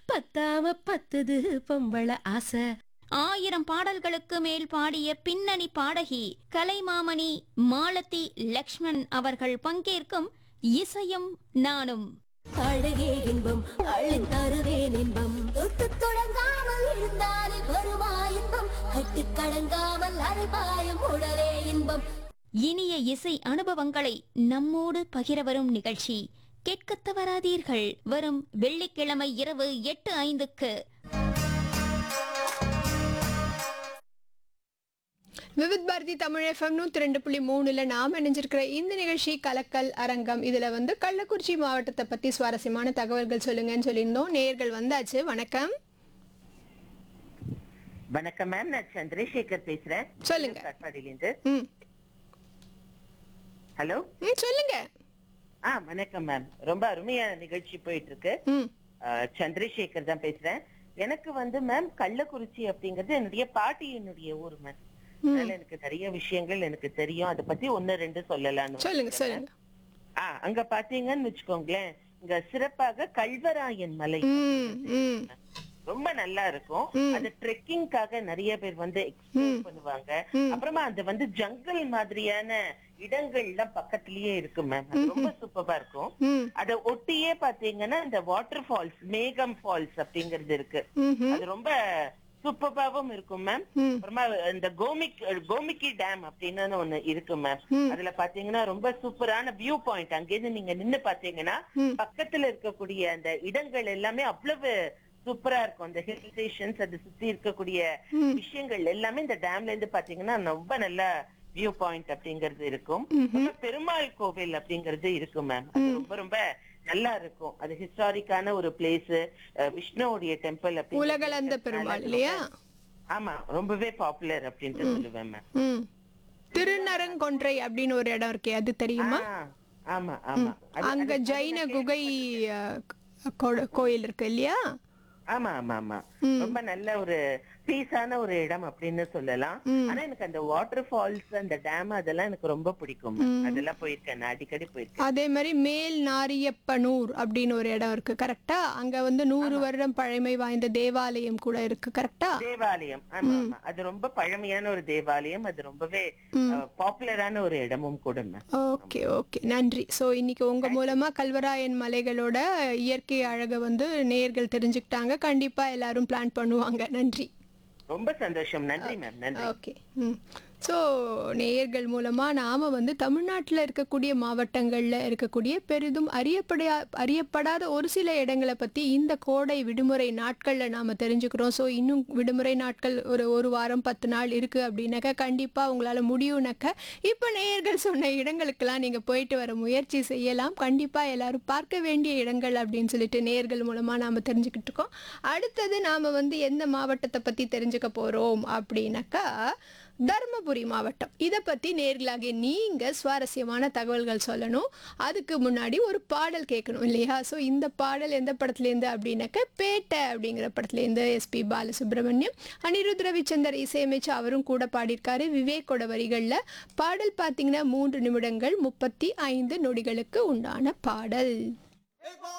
பத்தாம பத்துது பொம்பள ஆசை ஆயிரம் பாடல்களுக்கு மேல் பாடிய பின்னணி பாடகி கலைமாமணி மாலதி லக்ஷ்மண் அவர்கள் பங்கேற்கும் இசையும் நானும் அழகே இன்பம் அழுந்தருவேன் இன்பம் தொட்டு தொடங்காமல் இருந்தாலே வருமா இன்பம் கட்டு கடங்காமல் அரைபாயம் உடலே இன்பம் இனிய இசை அனுபவங்களை நம்மோடு பகிர வரும் நிகழ்ச்சி கேட்கத் தவறாதீர்கள் வரும் வெள்ளிக்கிழமை இரவு எட்டு ஐந்துக்கு விவித் பாரதி தமிழ் எஃப்எம் நூற்றி ரெண்டு புள்ளி மூணுல நாம் இணைஞ்சிருக்கிற இந்த நிகழ்ச்சி கலக்கல் அரங்கம் இதுல வந்து கள்ளக்குறிச்சி மாவட்டத்தை பத்தி சுவாரஸ்யமான தகவல்கள் சொல்லுங்கன்னு சொல்லியிருந்தோம் நேர்கள் வந்தாச்சு வணக்கம் வணக்கம் மேம் நான் சந்திரசேகர் பேசுறேன் சொல்லுங்க. காட்பாடியிலிருந்து ம் ஹலோ ம் சொல்லுங்க ஆ வணக்கம் மேம் ரொம்ப அருமையான நிகழ்ச்சி போயிட்டு இருக்கு ம் ஆ, சந்திரசேகர் தான் பேசுறேன் எனக்கு வந்து மேம் கள்ளக்குறிச்சி அப்படிங்கிறது என்னுடைய பாட்டியினுடைய ஊர் மேம் அதனால எனக்கு நிறைய விஷயங்கள் எனக்கு தெரியும் அதை பத்தி ஒன்னு ரெண்டு சொல்லலாம்னு சொல்லுங்க சொல்லுங்க ஆ அங்க பாத்தீங்கன்னு வச்சுக்கோங்களேன் இங்க சிறப்பாக கல்வராயன் மலை ம் ம் ரொம்ப நல்லா இருக்கும் அது ட்ரெக்கிங்காக நிறைய பேர் வந்து எக்ஸ்ப்ளோர் பண்ணுவாங்க அப்புறமா அது வந்து ஜங்கல் மாதிரியான இடங்கள்லாம் பக்கத்திலேயே இருக்கு மேம் ரொம்ப சூப்பரா இருக்கும் ம் அத ஒட்டியே பாத்தீங்கன்னா இந்த வாட்டர் ஃபால்ஸ் மேகம் ஃபால்ஸ் அப்படிங்கிறது இருக்கு ம்ஹும். அது ரொம்ப சூப்பராவும் இருக்கும் மேம் அப்புறமா இந்த கோமிக் கோமிக்கி டேம் அப்படின்னு ஒண்ணு இருக்கு மேம் அதுல பாத்தீங்கன்னா ரொம்ப சூப்பரான வியூ பாயிண்ட் அங்கிருந்து நீங்க நின்னு பாத்தீங்கன்னா பக்கத்துல இருக்கக்கூடிய அந்த இடங்கள் எல்லாமே அவ்வளவு சூப்பரா இருக்கும் அந்த ஹில் ஸ்டேஷன்ஸ் அது சுத்தி இருக்கக்கூடிய விஷயங்கள் எல்லாமே இந்த டேம்ல இருந்து பாத்தீங்கன்னா ரொம்ப நல்ல வியூ பாயிண்ட் அப்படிங்கிறது இருக்கும் அப்புறம் பெருமாள் கோவில் அப்படிங்கிறது இருக்கும் மேம் அது ரொம்ப ரொம்ப நல்லா இருக்கும் அது ஹிஸ்டாரிக்கான ஒரு பிளேஸ் விஷ்ணுவுடைய டெம்பிள் அப்படி உலகளந்த பெருமாள் இல்லையா ஆமா ரொம்பவே பாப்புலர் அப்படின்ட்டு சொல்லுவேன் மேம் ம் திருநரங்கொன்றை அப்படின்னு ஒரு இடம் இருக்கே அது தெரியுமா ஆ, ஆமா ஆமா அது- அங்க அது- ஜைன குகை அஹ், கோ- கோயில் இருக்கு இல்லையா ஆமா ஆமா ஆமா ரொம்ப நல்ல ஒரு பீஸான ஒரு இடம் அப்படின்னு சொல்லலாம் ஆனா எனக்கு அந்த வாட்டர் ஃபால்ஸ் அந்த டேம் அதெல்லாம் எனக்கு ரொம்ப பிடிக்கும் அதெல்லாம் போயிருக்கேன் நான் அடிக்கடி போயிருக்கேன் அதே மாதிரி மேல் நாரியப்பனூர் அப்படின்னு ஒரு இடம் இருக்கு கரெக்டா அங்க வந்து நூறு வருடம் பழமை வாய்ந்த தேவாலயம் கூட இருக்கு கரெக்டா தேவாலயம் ஆமா ஆமா அது ரொம்ப பழமையான ஒரு தேவாலயம் அது ரொம்பவே பாப்புலரான ஒரு இடமும் கூட மேம் ஓகே ஓகே நன்றி ஸோ இன்னைக்கு உங்க மூலமா கல்வராயன் மலைகளோட இயற்கை அழகை வந்து நேயர்கள் தெரிஞ்சுக்கிட்டாங்க கண்டிப்பா எல்லாரும் பிளான் பண்ணுவாங்க நன்றி ரொம்ப சந்தோஷம் நன்றி மேம் நன்றி ஓகே ம் ஸோ நேயர்கள் மூலமாக நாம் வந்து தமிழ்நாட்டில் இருக்கக்கூடிய மாவட்டங்களில் இருக்கக்கூடிய பெரிதும் அறியப்படையா அறியப்படாத ஒரு சில இடங்களை பற்றி இந்த கோடை விடுமுறை நாட்களில் நாம் தெரிஞ்சுக்கிறோம் ஸோ இன்னும் விடுமுறை நாட்கள் ஒரு ஒரு வாரம் பத்து நாள் இருக்குது அப்படின்னாக்கா கண்டிப்பாக உங்களால் முடியும்னாக்க இப்போ நேயர்கள் சொன்ன இடங்களுக்கெல்லாம் நீங்கள் போயிட்டு வர முயற்சி செய்யலாம் கண்டிப்பாக எல்லாரும் பார்க்க வேண்டிய இடங்கள் அப்படின்னு சொல்லிட்டு நேயர்கள் மூலமாக நாம் தெரிஞ்சுக்கிட்டு இருக்கோம் அடுத்தது நாம் வந்து எந்த மாவட்டத்தை பற்றி தெரிஞ்சுக்க போகிறோம் அப்படின்னாக்கா தருமபுரி மாவட்டம் இதை பற்றி நேர்களாகிய நீங்கள் சுவாரஸ்யமான தகவல்கள் சொல்லணும் அதுக்கு முன்னாடி ஒரு பாடல் கேட்கணும் இல்லையா ஸோ இந்த பாடல் எந்த படத்துலேருந்து அப்படின்னாக்க பேட்டை அப்படிங்கிற படத்துலேருந்து எஸ்பி பாலசுப்ரமணியம் அனிருத் ரவிச்சந்தர் இசையமைச்சு அவரும் கூட பாடியிருக்காரு விவேக்கோட வரிகளில் பாடல் பார்த்தீங்கன்னா மூன்று நிமிடங்கள் முப்பத்தி ஐந்து நொடிகளுக்கு உண்டான பாடல்